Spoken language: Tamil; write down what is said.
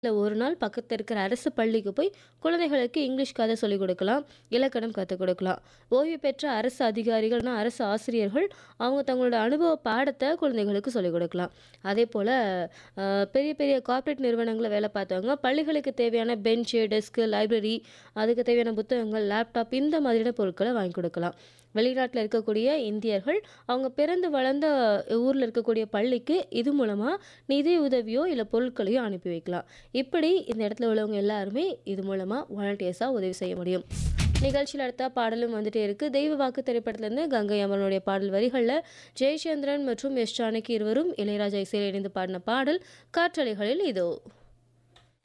இல்ல ஒரு நாள் பக்கத்துல இருக்கிற அரசு பள்ளிக்கு போய் குழந்தைகளுக்கு இங்கிலீஷ் கதை சொல்லிக் கொடுக்கலாம், இலக்கணம் கத்துக் கொடுக்கலாம். ஓய்வு பெற்ற அரசு அதிகாரிகள்னா, அரசு ஆசிரியர்கள் அவங்க தங்களோட அனுபவ பாடத்த குழந்தைகளுக்கு சொல்லிக் கொடுக்கலாம். அதேபோல அ பெரிய பெரிய கார்ப்பரேட் நிறுவனங்கள்ல வேலை பார்த்தவங்க பள்ளிகளுக்கு தேவையான பெஞ்சு, டெஸ்க், லைப்ரரி அதுக்கு தேவையான புத்தகங்கள், லேப்டாப் இந்த மாதிரியான பொருட்கள வாங்கி கொடுக்கலாம். வெளிநாட்டுல இருக்கக்கூடிய இந்தியர்கள் அவங்க பிறந்து வளர்ந்த ஊர்ல இருக்கக்கூடிய பள்ளிக்கு இது மூலமா நிதி உதவியோ, இல்ல பொருட்களையோ அனுப்பி வைக்கலாம். இப்படி இந்த இடத்துல உள்ளவங்க எல்லாருமே இது மூலமா வாலண்டியர்ஸா உதவி செய்ய முடியும். நிகழ்ச்சியில அடுத்தா பாடலும் வந்துட்டே இருக்கு. தெய்வ வாக்கு திரைப்படத்திலிருந்து கங்கை அமரனுடைய பாடல் வரிகள்ல ஜெயச்சந்திரன் மற்றும் எஸ். ஜானகி இருவரும் இளையராஜா இசையில இணைந்து பாடின பாடல் காற்றலைகளில் இதோ.